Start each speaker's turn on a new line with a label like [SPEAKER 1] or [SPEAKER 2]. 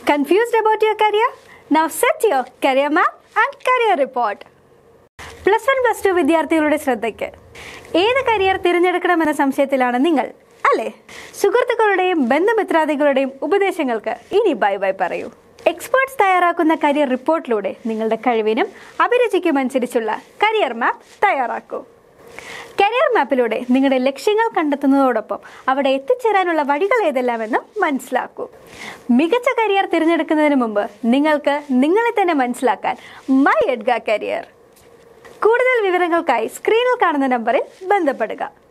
[SPEAKER 1] Confused about your career? Now set your career map and career report. Plus one plus two വിദ്യാർത്ഥികളുടെ ശ്രദ്ധയ്ക്ക് ഏത് career തിരഞ്ഞെടുക്കണമെന്ന സംശയത്തിലാണ് നിങ്ങൾ അല്ലേ സുഹൃത്തുക്കളുടെയും ബന്ധുമിത്രാദികളുടെയും ഉപദേശങ്ങൾക്ക് ഇനി ബൈ ബൈ പറയൂ എക്സ്പേർട്സ് തയ്യാറാക്കുന്ന കരിയർ റിപ്പോർട്ടിലൂടെ നിങ്ങളുടെ കഴിവിനും അഭിരുചിക്കും അനുസരിച്ചുള്ള കരിയർ മാപ്പ് തയ്യാറാക്കൂ കരിയർ മാപ്പിലൂടെ നിങ്ങളുടെ ലക്ഷ്യങ്ങൾ കണ്ടെത്തുന്നതോടൊപ്പം അവിടെ എത്തിച്ചേരാനുള്ള വഴികൾ ഏതെല്ലാമെന്ന് മനസ്സിലാക്കൂ മികച്ച കരിയർ തിരഞ്ഞെടുക്കുന്നതിന് മുമ്പ് നിങ്ങൾക്ക് നിങ്ങളെ തന്നെ മനസ്സിലാക്കാൻ മൈ എഡ്ഗ കരിയർ കൂടുതൽ വിവരങ്ങൾക്കായി സ്ക്രീനിൽ കാണുന്ന നമ്പറിൽ ബന്ധപ്പെടുക